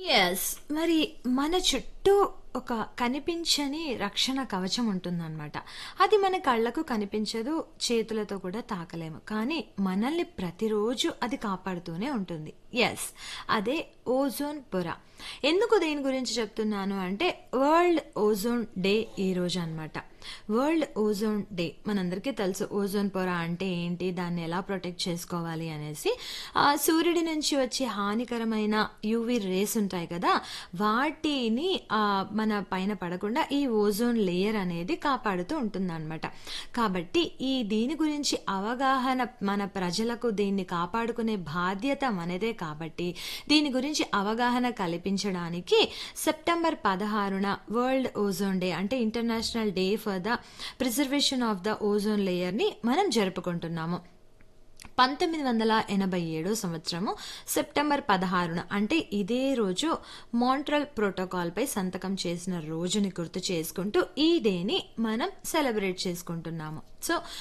Yes. మరి మన చుట్టూ ఒక కనిపించని రక్షణ కవచం ఉంటుందన్నమాట. అది మన కళ్ళకు కనిపించదు, చేతులతో కూడా తాకలేము. కానీ మనల్ని ప్రతిరోజు అది కాపాడుతూనే ఉంటుంది. యెస్. అదే ఓజోన్ పొర. ఎందుకు దీని గురించి చెప్తున్నాను అంటే వరల్డ్ ఓజోన్ డే ఈ రోజు అన్నమాట. వరల్డ్ ఓజోన్ డే మనందరికీ తెలుసు ఓజోన్ పొర అంటే ఏంటి, దాన్ని ఎలా ప్రొటెక్ట్ చేసుకోవాలి అనేసి. ఆ సూర్యుడి నుంచి వచ్చే హానికరమైన యూవీ రేస్ ఉంటాయి కదా, వాటిని ఆహ్, మన పైన పడకుండా ఈ ఓజోన్ లేయర్ అనేది కాపాడుతూ ఉంటుందన్నమాట. కాబట్టి ఈ దీని గురించి అవగాహన మన ప్రజలకు దీన్ని కాపాడుకునే బాధ్యత మనదే కాబట్టి దీని గురించి అవగాహన కల్పించడానికి సెప్టెంబర్ 16న వరల్డ్ ఓజోన్ డే అంటే international day for the preservation of the ozone లేయర్‌ని మనం జరుపుకుంటున్నాము. 1987 సంవత్సరము సెప్టెంబర్ 16న అంటే ఇదే రోజు మాంట్రల్ ప్రోటోకాల్‌పై సంతకం చేసిన రోజుని గుర్తు చేసుకుంటూ ఈ డేని మనం సెలబ్రేట్ చేసుకుంటున్నాము. సో